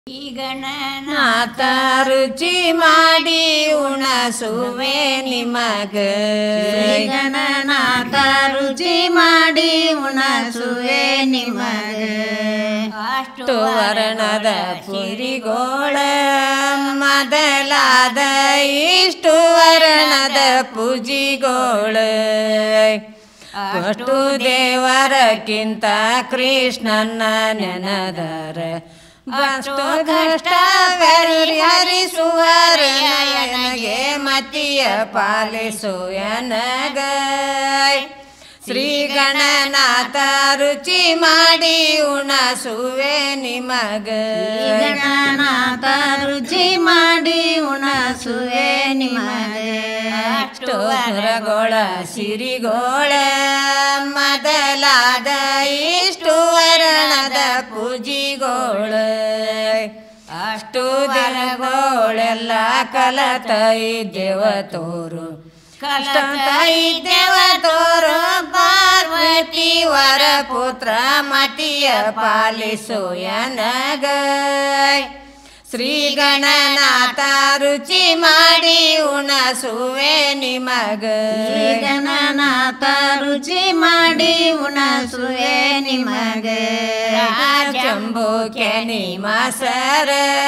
ನಾಥ ರುಚಿ ಮಾಡಿ ಉಣಸುವೆ ನಿಮಗ ಗಣನಾಥ ರುಚಿ ಮಾಡಿ ಉಣಸುವೆ ನಿಮಗೆ ಅಷ್ಟು ವರ್ಣದ ಪುರಿಗೋಳ ಮೊದಲಾದ ಇಷ್ಟು ವರ್ಣದ ಪೂಜಿಗೋಳ ಅಷ್ಟು ದೇವರಕ್ಕಿಂತ ಕೃಷ್ಣನ ನೆನದರ ಅಷ್ಟು ಕಷ್ಟ ಹರಿಸುವರ ನನಗೆ ಮತಿಯ ಪಾಲಿಸು ಎನಗ ಶ್ರೀ ಗಣನಾಥ ರುಚಿ ಮಾಡಿ ಉಣಸುವೆ ನಿಮಗ ಗಣನಾಥ ರುಚಿ ಮಾಡಿ ಉಣಸುವೆ ನಿಮಗೆ ಅಷ್ಟು ಹೊರಗೋಳ ಸಿರಿಗೋಳ ಮೊದಲಾದ ಇಷ್ಟು ವರ್ಣದ ಪೂಜಿಗೋಳ ಅಷ್ಟು ದಿನಗೋಳೆಲ್ಲ ಕಲತೈ ದೇವತೋರು ಕಲತೈ ದೇವತೋರು ಪಾರ್ವತಿ ವರ ಪುತ್ರ ಮತಿಯ ಪಾಲಿಸು ಎನಗ ಶ್ರೀ ಗಣನಾಥ ರುಚಿ ಮಾಡಿ ಉಣಸುವೆ ನಿಮಗ ಗಣನಾಥ ರುಚಿ ಮಾಡಿ ಉಣಸುವೆ ನಿಮಗೆ ಜಂಬು ಕೆನಿ ಮಾಸರ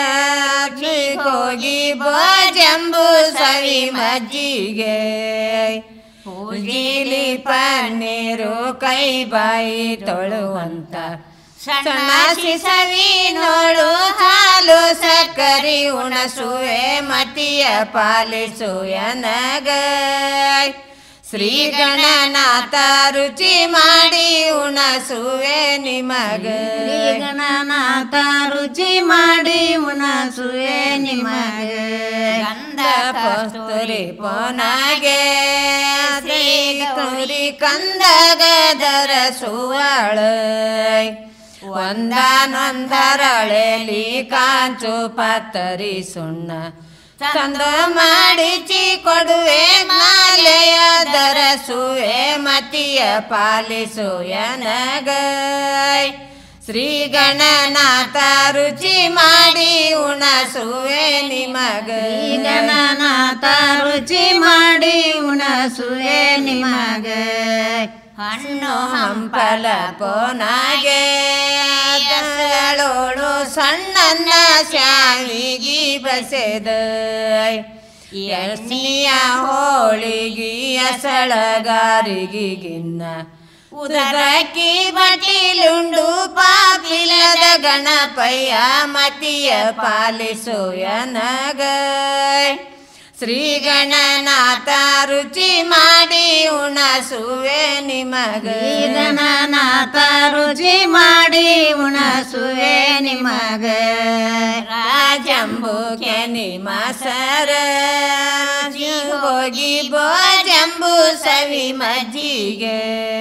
ಹೋಗಿ ಜಂಬು ಸವಿ ಮಜ್ಜಿಗೆ ಪೂಜಿಲಿ ಪನ್ನೀರು ಕೈ ಬಾಯಿ ತೊಳುವಂತ ಸಣ್ಣ ಸವಿ ನೋಡು ಹಾಲು ಸಕ್ಕರಿ ಉಣಸುವೆ ಮತಿಯ ಪಾಲಿಸು ಎನಗ ಶ್ರೀ ಗಣನಾಥ ರುಚಿ ಮಾಡಿ ಉಣಸುವೆ ನಿಮಗ ಗಣನಾಥ ರುಚಿ ಮಾಡಿ ಉಣಸುವೆ ನಿಮಗೆ ಗಂಧ ಕಸ್ತೂರಿ ಪೋನಾಗೆ ಶ್ರೀ ಕುರಿ ಕಂದಗದರ ಸುವಳ ಒಂದಾನೊಂದರಳೆಲಿ ಕಾಂಚು ಪತ್ತರಿ ಸುಣ್ಣ ತಂದು ಮಾಡಿಚಿ ಕೊಡುವೆ ಮಾಲೆಯ ದರಸುವೆ ಮತಿಯ ಪಾಲಿಸು ಎನಗ ಶ್ರೀ ಗಣನಾಥ ರುಚಿ ಮಾಡಿ ಉಣಸುವೆ ನಿಮಗ ಗಣನಾಥ ರುಚಿ ಮಾಡಿ ಉಣಸುವೆ ನಿಮಗೆ ಹಣ್ಣು ಹಂಪಲ ಪೋನಾಗೆ ದಳೋಳು ಸಣ್ಣನ್ನ ಶಾವಿಗಿ ಬಸೆದ ಎಸ್ನಿಯ ಹೋಳಿಗಿ ಅಸಳಗಾರಿಗಿನ್ನ ಉದರಕ್ಕಿ ಬಟಿಲುಂಡು ಪಾಪಿಲದ ಗಣಪಯ್ಯ ಮತಿಯ ಪಾಲಿಸು ಎನಗ ಶ್ರೀ ಗಣನಾಥ ರುಚಿ ಮಾಡಿ ಉಣಸುವೆ ನಿಮಗ ಗಣನಾಥ ರುಚಿ ಮಾಡಿ ಉಣಸುವೆ ನಿಮಗೆ ರಾಜಂಬು ಕೆನಿ ಮಾಸರ ಹೋಗಿ ಬೋಜಂಬು ಸವಿ ಮಜ್ಜಿಗೆ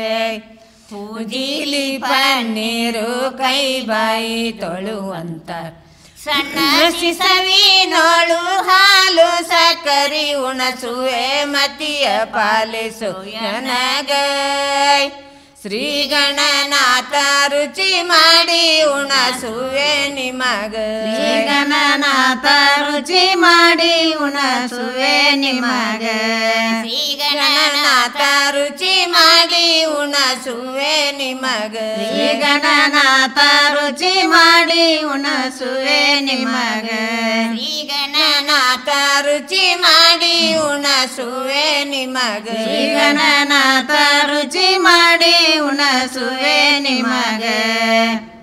ಪೂಜಿಲಿ ಪನ್ನೀರು ಕೈ ಬಾಯಿ ತೊಳುವಂತ ಸಣ್ಣ ಸವಿ ನೋಳು ಹಾಲು ಸಕ್ಕರಿ ಉಣಸುವೆ ಮತಿಯ ಪಾಲಿಸು ನನಗ ಶ್ರೀ ಗಣನಾಥ ರುಚಿ ಮಾಡಿ ಉಣಸುವೆ ನಿಮಗ ಗಣನಾಥ ರುಚಿ ಮಾಡಿ ಉಣಸುವೆ ನಿಮಗೆ ಶ್ರೀ ಗಣನಾಥ ರುಚಿ ಮಾಡಿ ಉಣಸುವೆ ನಿಮಗ ಗಣನಾಥ ರುಚಿ ಮಾಡಿ ಉಣಸುವೆ ನಿಮಗೆ ಶ್ರೀ ಗಣನಾಥ ರುಚಿ ಮಾಡಿ ಉಣಸುವೆ ನಿಮಗ ಗಣನಾಥ ರುಚಿ ಮಾಡಿ ಉಣಸುವೆ ನಿಮಗೆ